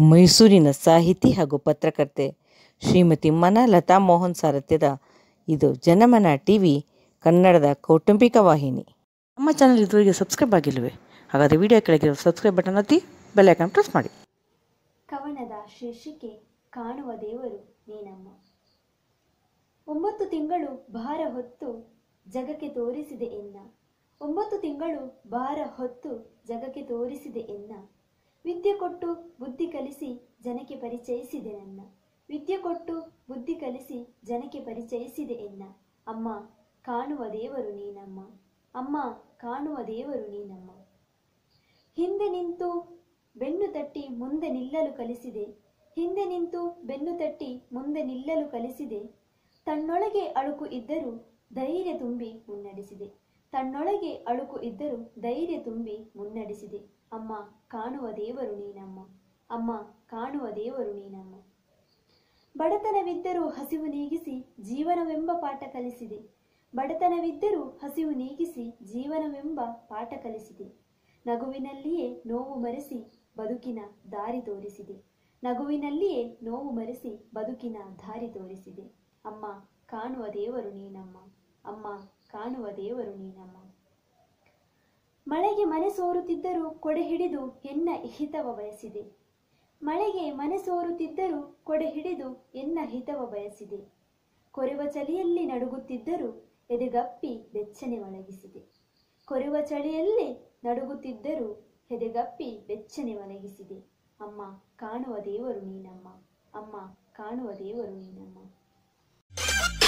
ಮೈಸೂರಿನ ಸಾಹಿತಿ ಹಾಗೂ ಪತ್ರಕರ್ತೆ ಶ್ರೀಮತಿ ಮನಲತಾ ಮೋಹನ್ ಸಾರಥ್ಯದ ಇದು ಜನಮನ ಟಿ ವಿ ಕನ್ನಡದ ಕೌಟುಂಬಿಕ ವಾಹಿನಿ ನಮ್ಮ ಚಾನಲ್ ಇದುವರೆಗೆ ಸಬ್ಸ್ಕ್ರೈಬ್ ಆಗಿಲ್ಲವೇ ಹಾಗಾದರೆ ವಿಡಿಯೋ ಕೆಳಗಿರೋ ಸಬ್ಸ್ಕ್ರೈಬ್ ಬಟನ್ ಒತ್ತಿ ಬೆಲ್ ಐಕಾನ್ ಪ್ರೆಸ್ ಮಾಡಿ ಕವನದ ಶೀರ್ಷಿಕೆ ಕಾಣುವ ದೇವರು ನೀನಮ್ಮ ಒಂಬತ್ತು ತಿಂಗಳು ಭಾರ ಹೊತ್ತು ಜಗಕ್ಕೆ ತೋರಿಸಿದೆ ಎನ್ನ ಒಂಬತ್ತು ತಿಂಗಳು ಭಾರ ಹೊತ್ತು ಜಗಕ್ಕೆ ತೋರಿಸಿದೆ ಎನ್ನ ವಿದ್ಯೆ ಕೊಟ್ಟು ಬುದ್ಧಿ ಕಲಿಸಿ ಜನಕ್ಕೆ ಪರಿಚಯಿಸಿದೆ ನನ್ನ ವಿದ್ಯೆ ಕೊಟ್ಟು ಬುದ್ಧಿ ಕಲಿಸಿ ಜನಕ್ಕೆ ಪರಿಚಯಿಸಿದೆ ಎನ್ನ ಅಮ್ಮ ಕಾಣುವ ದೇವರು ನೀನಮ್ಮ ಅಮ್ಮ ಕಾಣುವ ದೇವರು ನೀನಮ್ಮ ಹಿಂದೆ ನಿಂತು ಬೆನ್ನು ತಟ್ಟಿ ಮುಂದೆ ನಿಲ್ಲಲು ಕಲಿಸಿದೆ ಹಿಂದೆ ನಿಂತು ಬೆನ್ನು ತಟ್ಟಿ ಮುಂದೆ ನಿಲ್ಲಲು ಕಲಿಸಿದೆ ತನ್ನೊಳಗೆ ಅಳುಕು ಇದ್ದರೂ ಧೈರ್ಯ ತುಂಬಿ ಮುನ್ನಡೆಸಿದೆ ತನ್ನೊಳಗೆ ಅಳುಕು ಇದ್ದರೂ ಧೈರ್ಯ ತುಂಬಿ ಮುನ್ನಡೆಸಿದೆ ಅಮ್ಮ ಕಾಣುವ ದೇವರು ನೀನಮ್ಮ ಅಮ್ಮ ಕಾಣುವ ದೇವರು ನೀನಮ್ಮ ಬಡತನವಿದ್ದರೂ ಹಸಿವು ನೀಗಿಸಿ ಜೀವನವೆಂಬ ಪಾಠ ಕಲಿಸಿದೆ ಬಡತನವಿದ್ದರೂ ಹಸಿವು ನೀಗಿಸಿ ಜೀವನವೆಂಬ ಪಾಠ ಕಲಿಸಿದೆ ನಗುವಿನಲ್ಲಿಯೇ ನೋವು ಮರೆಸಿ ಬದುಕಿನ ದಾರಿ ತೋರಿಸಿದೆ ನಗುವಿನಲ್ಲಿಯೇ ನೋವು ಮರೆಸಿ ಬದುಕಿನ ದಾರಿ ತೋರಿಸಿದೆ ಅಮ್ಮ ಕಾಣುವ ದೇವರು ನೀನಮ್ಮ ಅಮ್ಮ ಕಾಣುವ ದೇವರು ನೀನಮ್ಮ ಮಳೆಗೆ ಮನೆ ಸೋರುತ್ತಿದ್ದರೂ ಕೊಡೆ ಹಿಡಿದು ಎನ್ನ ಹಿತವ ಬಯಸಿದೆ ಮಳೆಗೆ ಮನೆ ಸೋರುತ್ತಿದ್ದರೂ ಕೊಡೆ ಹಿಡಿದು ಎನ್ನ ಹಿತವ ಬಯಸಿದೆ ಕೊರೆವ ಚಳಿಯಲ್ಲಿ ನಡುಗುತ್ತಿದ್ದರೂ ಎದೆಗಪ್ಪಿ ಬೆಚ್ಚನೆ ಒಳಗಿಸಿದೆ ಕೊರೆವ ಚಳಿಯಲ್ಲಿ ನಡುಗುತ್ತಿದ್ದರೂ ಎದೆಗಪ್ಪಿ ಬೆಚ್ಚನೆ ಒಳಗಿಸಿದೆ ಅಮ್ಮ ಕಾಣುವ ದೇವರು ನೀನಮ್ಮ ಅಮ್ಮ ಕಾಣುವ ದೇವರು ನೀನಮ್ಮ